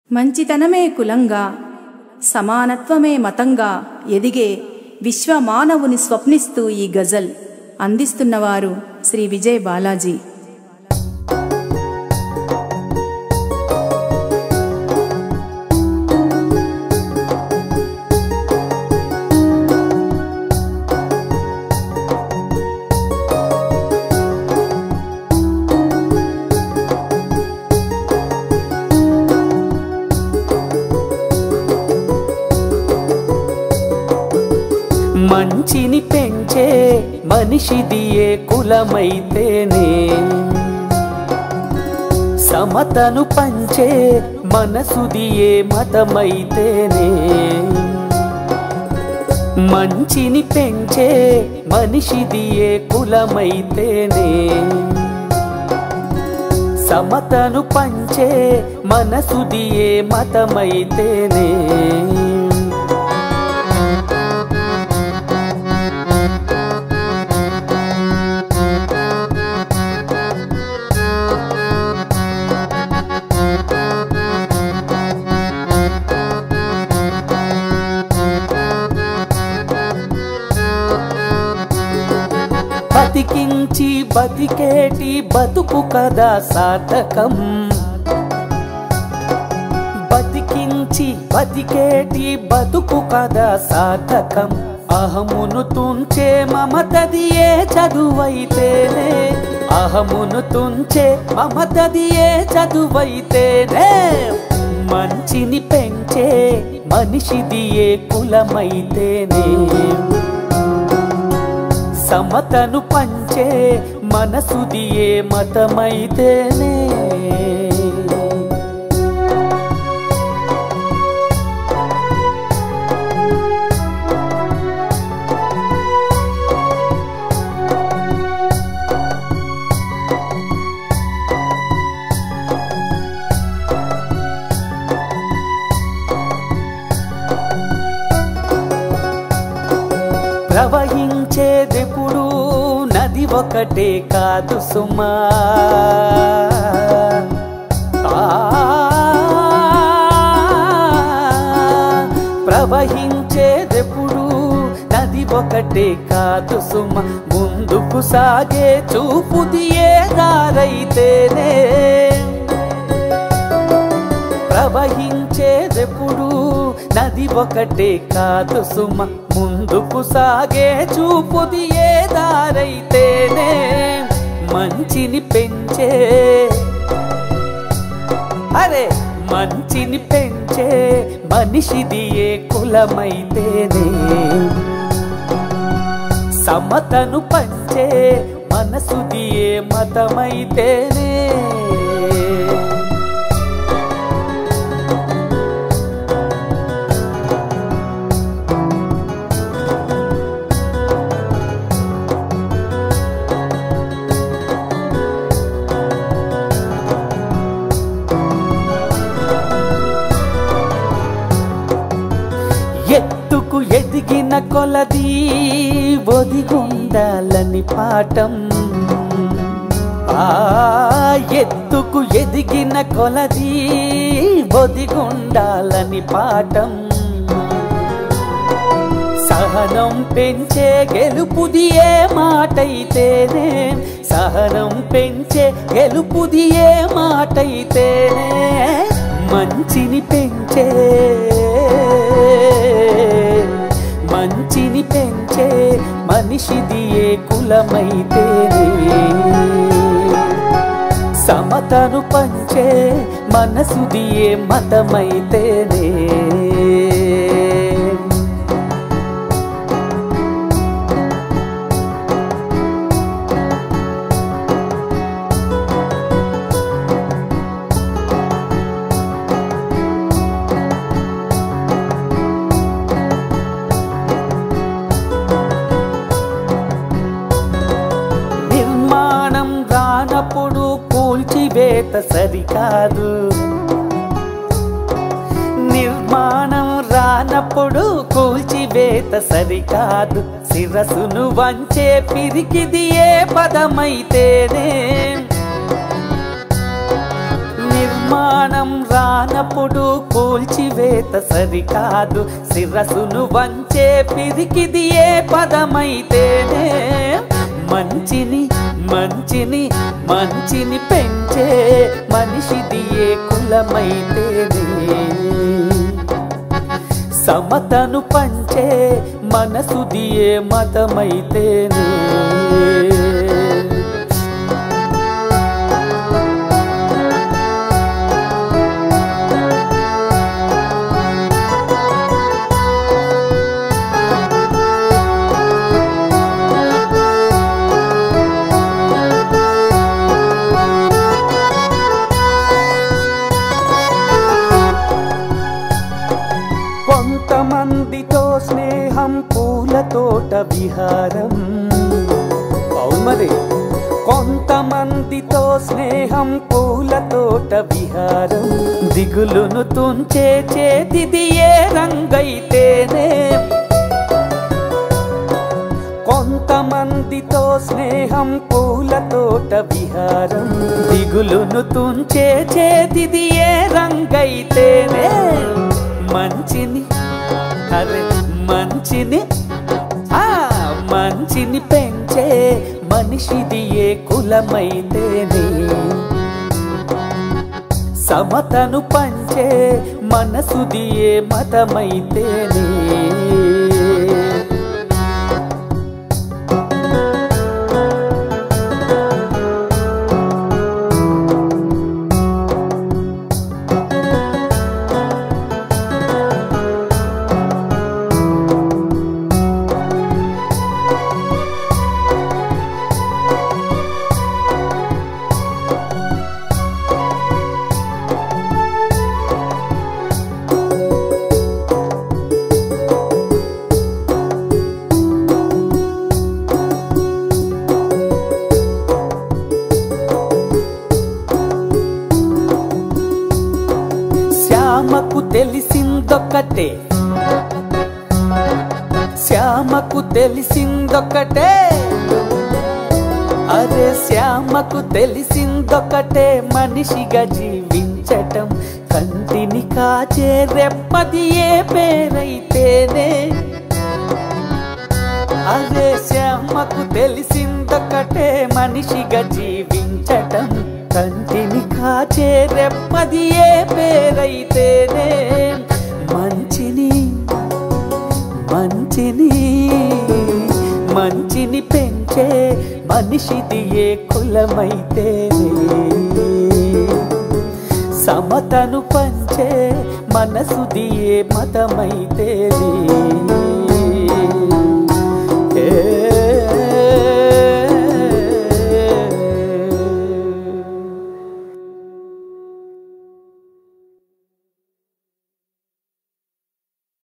మంచితనమే కులంగా సమానత్వమే మతంగా ఎదిగే విశ్వమానవుని స్వప్నిస్తూ ఈ గజల్ అందిస్తున్నవారు శ్రీ విజయ్ బాలాజీ మంచిని పెంచే మనిషిది ఏ కులమైతేనే సమతను పంచే మనసుది ఏ మతమైతేనే మంచిని పెంచే మనిషిది ఏ కులమైతేనే సమతను పంచే మనసుది ఏ మతమైతేనే బతికించి బతికేటి బతుకు కదా సార్థకం బతికించి బతికేటి బతుకు కదా సార్థకం అహమును తుంచే మమతది ఏ చదువైతేనే అహమును తుంచే మమతది ఏ చదువైతేనే మంచిని పెంచే మనిషిది ఏ కులమైతేనే సమతను పంచే మనసుది ఏ మతమైతేనే ప్రవహించేదెప్పుడు నది ఒకటే కాదు సుమా ఆ, ప్రవహించేదెప్పుడు నది ఒకటే కాదు సుమ ముందుకు సాగే చూపుది ఏ దారైతేనే ప్రవహించేదెప్పుడు నది ఒకటే కాదు సుమ ముందుకు సాగే చూపుది ఏ దారైతేనే మంచిని పెంచే అరే మంచిని పెంచే మనిషిది ఏ కులమైతేనే సమతను పంచే మనసుది ఏ మతమైతేనే ఎత్తుకు ఎదిగిన కొలది ఒదిగుండాలని పాఠం ఆ ఎత్తుకు ఎదిగిన కొలది ఒదిగుండాలని పాఠం సహనం పెంచే గెలుపుది ఏ మాటైతేనే సహనం పెంచే గెలుపుది ఏ మాటైతేనే మంచిని పెంచే మంచిని పెంచే మనిషిది ఏ కులమైతేనే సమతను పంచే మనసుది ఏ మతమైతేనే నిర్మాణం రానప్పుడు కూల్చివేత సరికాదు నిర్మాణం రానప్పుడు కూల్చివేత సరికాదు శిరసును వంచే పిరికిది ఏ పదమైతేనే నిర్మాణం నిర్మాణం రానప్పుడు కూల్చివేత సరికాదు శిరసును వంచే పిరికిది ఏ పదమైతేనే మంచిని మంచిని మంచిని పెంచే మనిషిది ఏ కులమైతేనే సమతను పంచే మనసుది ఏ మతమైతేనే కొంతమందితో స్నేహం పూల తోట విహారం అవును మరి కొంతమందితో స్నేహం పూల తోట విహారం దిగులును తుంచే చేతిది ఏ రంగైతేనే కొంతమందితో స్నేహం పూల తోట విహారం దిగులును తుంచే చేతిది ఏ రంగైతేనే మంచిని అరే మంచిని ఆ మంచిని పెంచే మనిషిది ఏ కులమైతేనే సమతను పంచే మనసుది ఏ మతమైతేనే శ్యామకు తెలిసిందొక్కటే శ్యామకు తెలిసిందొక్కటే అరే శ్యామకు తెలిసిందొక్కటే మనిషిగా జీవించటం కంటిని కాచే రెప్పది ఏ పేరైతేనే అదే శ్యామకు తెలిసిందొక్కటే మనిషిగా జీవించటం కంటిని కాచే రెప్పది ఏ పేరైతేనే మంచిని మంచిని మంచిని పెంచే మనిషిది ఏ కులమైతేనే సమతను పంచే మనసుది ఏ మతమైతేనే